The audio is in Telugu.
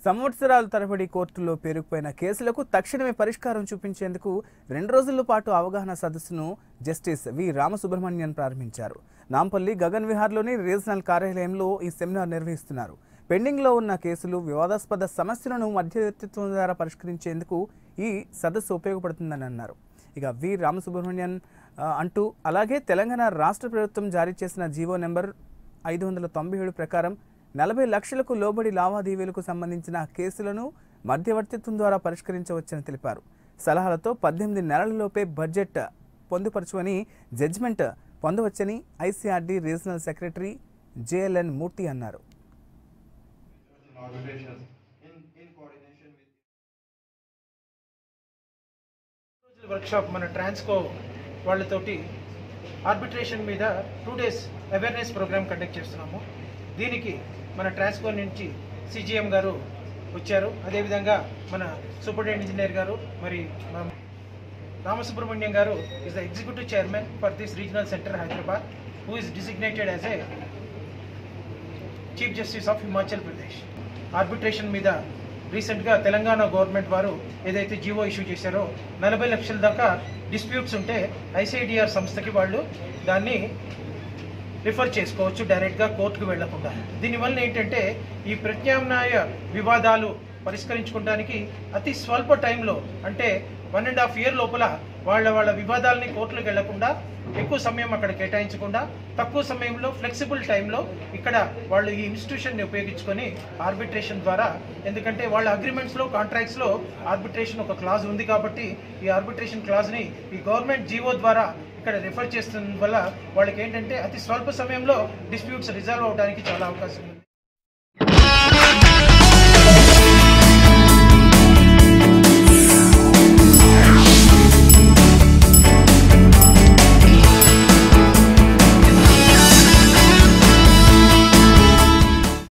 సంవత్సరాల తరబడి కోర్టులో పేరుకుపోయిన కేసులకు తక్షణమే పరిష్కారం చూపించేందుకు రెండు రోజుల పాటు అవగాహన సదస్సును జస్టిస్ వి రామసుబ్రహ్మణ్యన్ ప్రారంభించారు నాంపల్లి గగన్ విహార్లోని రీజనల్ కార్యాలయంలో ఈ సెమినార్ నిర్వహిస్తున్నారు పెండింగ్లో ఉన్న కేసులు వివాదాస్పద సమస్యలను మధ్యవర్తిత్వం ద్వారా పరిష్కరించేందుకు ఈ సదస్సు ఉపయోగపడుతుందని అన్నారు ఇక వి రామసుబ్రహ్మణ్యన్ ఆ, అంటూ అలాగే తెలంగాణ రాష్ట్ర ప్రభుత్వం జారీ చేసిన జీవో నెంబర్ ఐదు వందల తొంభై ఏడు ప్రకారం నలభై లక్షలకు లోబడి లావాదేవీలకు సంబంధించిన కేసులను మధ్యవర్తిత్వం ద్వారా పరిష్కరించవచ్చని తెలిపారు సలహాలతో పద్దెనిమిది నెలలలోపే బడ్జెట్ పొందుపరచుకొని జడ్జిమెంట్ పొందవచ్చని ICRD regional secretary JLN Murthy అన్నారు arbitrations in, in coordination with రోజుల వర్క్షాప్ మన ట్రాన్స్కో వాళ్ళతోటి ఆర్బిట్రేషన్ మీద two days awareness programme conduct చేస్తున్నాము దీనికి మన ట్రాన్స్కో నుంచి సిజిఎం గారు వచ్చారు అదేవిధంగా మన సూపరింటెండెంట్ ఇంజనీర్ గారు మరి మన రామసుబ్రహ్మణ్యం గారు is the executive chairman for this regional centre Hyderabad who is designated as a chief justice of Himachal Pradesh arbitration మీద రీసెంట్గా తెలంగాణ గవర్నమెంట్ వారు ఏదైతే జీవో ఇష్యూ చేశారో నలభై లక్షల దాకా డిస్ప్యూట్స్ ఉంటే ఐసిఐడిఆర్ సంస్థకి వాళ్ళు దాన్ని రిఫర్ చేసుకోవచ్చు డైరెక్ట్గా కోర్టుకు వెళ్లకుండా దీనివల్ల ఏంటంటే ఈ ప్రత్యామ్నాయ వివాదాలు పరిష్కరించుకోవడానికి అతి స్వల్ప టైంలో అంటే వన్ అండ్ హాఫ్ ఇయర్ లోపల వాళ్ళ వాళ్ళ వివాదాలని కోర్టులకు వెళ్లకుండా ఎక్కువ సమయం అక్కడ కేటాయించకుండా తక్కువ సమయంలో ఫ్లెక్సిబుల్ టైంలో ఇక్కడ వాళ్ళు ఈ ఇన్స్టిట్యూషన్ని ఉపయోగించుకొని ఆర్బిట్రేషన్ ద్వారా ఎందుకంటే వాళ్ళ అగ్రిమెంట్స్లో కాంట్రాక్ట్స్లో ఆర్బిట్రేషన్ ఒక క్లాజ్ ఉంది కాబట్టి ఈ ఆర్బిట్రేషన్ క్లాజ్ని ఈ గవర్నమెంట్ జీవో ద్వారా ఇక్కడ రిఫర్ చేస్తున్న వల్ల వాళ్ళకి ఏంటంటే అతి స్వల్ప సమయంలో డిస్ప్యూట్స్ రిజాల్వ్ అవడానికి చాలా అవకాశం ఉంది